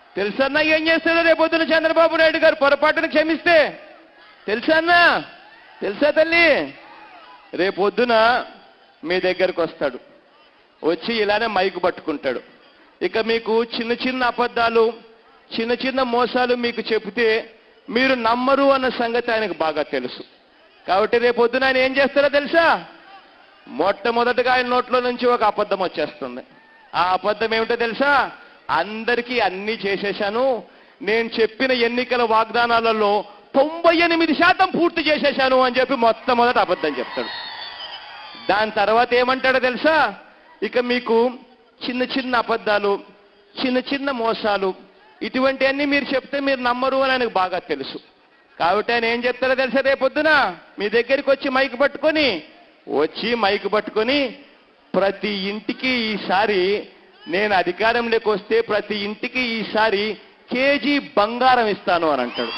తెలుసన్నా ఏం చేస్తాడో రేపొద్దున చంద్రబాబు నాయుడు గారు పొరపాటును క్షమిస్తే తెలుసన్నా తెలుసా తల్లి రేపొద్దున మీ దగ్గరకు వస్తాడు వచ్చి ఇలానే మైకు పట్టుకుంటాడు ఇక మీకు చిన్న చిన్న అబద్ధాలు చిన్న చిన్న మోసాలు మీకు చెబితే మీరు నమ్మరు అన్న సంగతి ఆయనకు బాగా తెలుసు కాబట్టి రేపొద్దున ఆయన ఏం చేస్తారో తెలుసా మొట్టమొదటగా ఆయన నోట్లో నుంచి ఒక అబద్ధం వచ్చేస్తుంది ఆ అబద్ధం ఏమిటో తెలుసా అందరికీ అన్నీ చేసేశాను నేను చెప్పిన ఎన్నికల వాగ్దానాలలో తొంభై ఎనిమిది శాతం పూర్తి చేసేశాను అని చెప్పి మొట్టమొదట అబద్ధం చెప్తాడు దాని తర్వాత ఏమంటాడో తెలుసా ఇక మీకు చిన్న చిన్న అబద్ధాలు చిన్న చిన్న మోసాలు ఇటువంటివన్నీ మీరు చెప్తే మీరు నమ్మరు అని ఆయనకు బాగా తెలుసు కాబట్టి ఆయన ఏం చెప్తాడో తెలుసా రేపొద్దున మీ దగ్గరికి వచ్చి మైక్ పట్టుకొని వచ్చి మైక్ పట్టుకొని ప్రతి ఇంటికి ఈసారి నేను అధికారంలోకి వస్తే ప్రతి ఇంటికి ఈసారి కేజీ బంగారం ఇస్తాను అని అంటాడు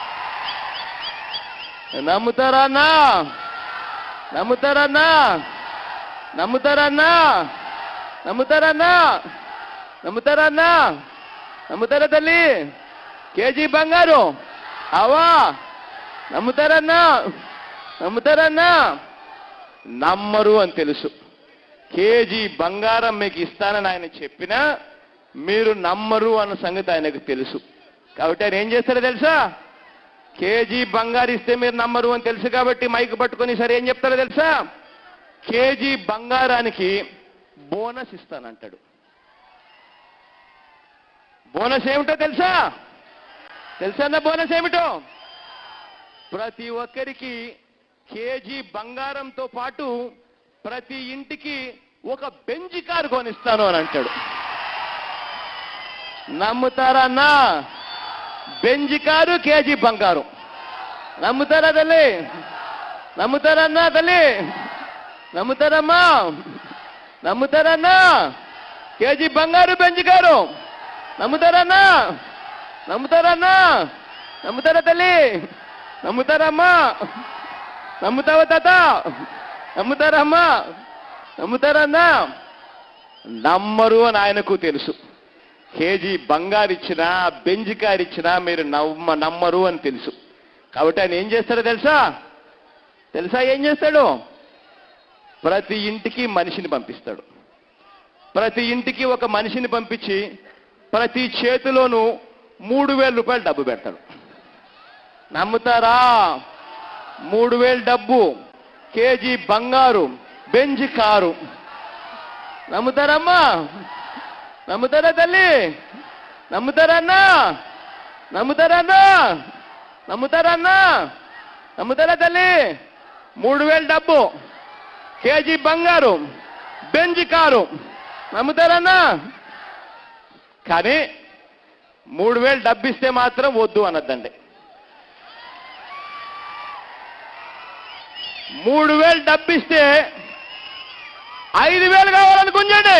నమ్ముతారా అన్నా నమ్ముతారన్నా నమ్ముతారన్నా నమ్ముతారన్నా నమ్ముతారన్నా నమ్ముతారా తల్లి కేజీ బంగారు అవా నమ్ముతారన్నా నమ్ముతారన్నా నమ్మరు అని తెలుసు కేజీ బంగారం మీకు ఇస్తానని ఆయన చెప్పినా మీరు నమ్మరు అన్న సంగతి ఆయనకు తెలుసు కాబట్టి ఆయన ఏం చేస్తారో తెలుసా కేజీ బంగారు ఇస్తే మీరు నమ్మరు అని తెలుసు కాబట్టి మైక్ పట్టుకొని సరే ఏం చెప్తారో తెలుసా కేజీ బంగారానికి బోనస్ ఇస్తానంటాడు బోనస్ ఏమిటో తెలుసా తెలుసా అన్న బోనస్ ఏమిటో ప్రతి ఒక్కరికి కేజీ బంగారంతో పాటు ప్రతి ఇంటికి ఒక బెంజి కారు కొనిస్తాను అని అంటాడు నమ్ముతారా అన్నా బెంజి కారు కేజీ బంగారు నమ్ముతారా తల్లి నమ్ముతారన్నా తల్లి నమ్ముతారమ్మా నమ్ముతారన్నా కేజీ బంగారు బెంజి కారు నమ్ముతారన్నా నమ్ముతారన్నా నమ్ముతారా తల్లి నమ్ముతారమ్మా నమ్ముతావా తాత నమ్ముతారమ్మా నమ్ముతారన్నా నమ్మరు అని ఆయనకు తెలుసు కేజీ బంగారు ఇచ్చినా బెంజ్ కారు ఇచ్చినా మీరు నమ్మ నమ్మరు అని తెలుసు కాబట్టి ఆయన ఏం చేస్తాడో తెలుసా తెలుసా ఏం చేస్తాడు ప్రతి ఇంటికి మనిషిని పంపిస్తాడు ప్రతి ఇంటికి ఒక మనిషిని పంపించి ప్రతి చేతిలోనూ మూడు వేల రూపాయలు డబ్బు పెడతాడు నమ్ముతారా మూడు వేలు డబ్బు కేజీ బంగారు బెంజ్ కారు నమ్ముతారమ్మా నమ్ముతారా తల్లి నమ్ముతారన్నా నమ్ముతారన్నా నమ్ముతారన్నా నమ్ముతారా తల్లి మూడు వేలు డబ్బు కేజీ బంగారు బెంజ్ కారు నమ్ముతారన్నా కానీ మూడు వేలు డబ్బు ఇస్తే మాత్రం వద్దు అనొద్దండి మూడు వేలు డబ్బు ఇస్తే ఐదు వేలు కావాలని గుంజండి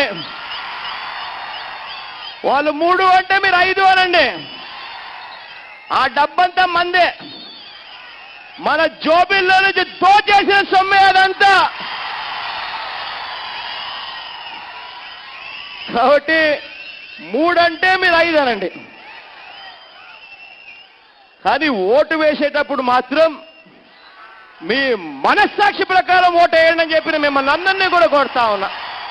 వాళ్ళు మూడు అంటే మీరు ఐదు అనండి ఆ డబ్బంతా మందే మన జోబిల్లో నుంచి దోచేసిన సొమ్మే అదంతా కాబట్టి మూడంటే మీరు ఐదు అనండి కానీ ఓటు వేసేటప్పుడు మాత్రం మీ మనస్సాక్షి ప్రకారం ఓటు వేయండి అని చెప్పిన మిమ్మల్ని అందరినీ కూడా కొడతా ఉన్నా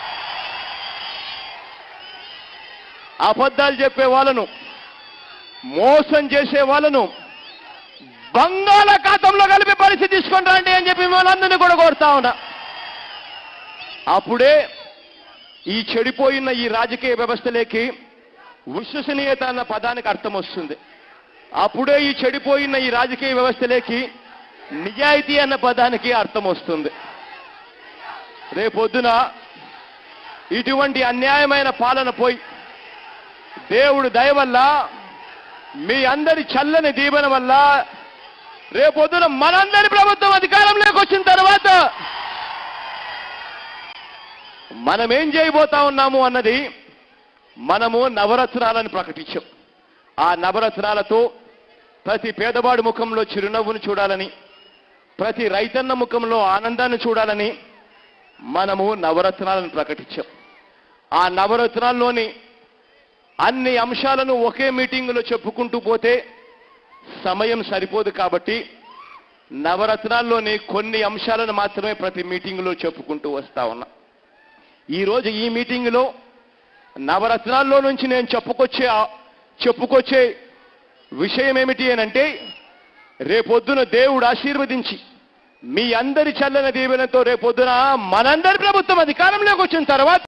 అబద్ధాలు చెప్పే వాళ్ళను మోసం చేసే వాళ్ళను బంగాళాఖాతంలో కలిపి పరిస్థితి తీసుకొని రండి అని చెప్పి మిమ్మల్ని అందరినీ కూడా కొడతా ఉన్నా అప్పుడే ఈ చెడిపోయిన ఈ రాజకీయ వ్యవస్థలోకి విశ్వసనీయత అన్న పదానికి అర్థం వస్తుంది అప్పుడే ఈ చెడిపోయిన ఈ రాజకీయ వ్యవస్థలోకి నిజాయితీ అన్న పదానికి అర్థం వస్తుంది రేపొద్దున ఇటువంటి అన్యాయమైన పాలన పోయి దేవుడు దయ వల్ల మీ అందరి చల్లని దీవెన వల్ల రేపొద్దున మనందరి ప్రభుత్వం అధికారంలోకి వచ్చిన తర్వాత మనం ఏం చేయబోతా ఉన్నాము అన్నది మనము నవరత్నాలను ప్రకటించాం ఆ నవరత్నాలతో ప్రతి పేదవాడి ముఖంలో చిరునవ్వును చూడాలని ప్రతి రైతన్న ముఖంలో ఆనందాన్ని చూడాలని మనము నవరత్నాలను ప్రకటించాం ఆ నవరత్నాల్లోని అన్ని అంశాలను ఒకే మీటింగులో చెప్పుకుంటూ పోతే సమయం సరిపోదు కాబట్టి నవరత్నాల్లోని కొన్ని అంశాలను మాత్రమే ప్రతి మీటింగులో చెప్పుకుంటూ వస్తా ఉన్నా ఈరోజు ఈ మీటింగులో నవరత్నాల్లో నుంచి నేను చెప్పుకొచ్చే ఆ- చెప్పుకొచ్చే విషయం ఏమిటి అని అంటే రేపొద్దున దేవుడు ఆశీర్వదించి మీ అందరి చల్లని దీవెనతో రేపొద్దున మనందరి ప్రభుత్వం అధికారంలోకి వచ్చిన తర్వాత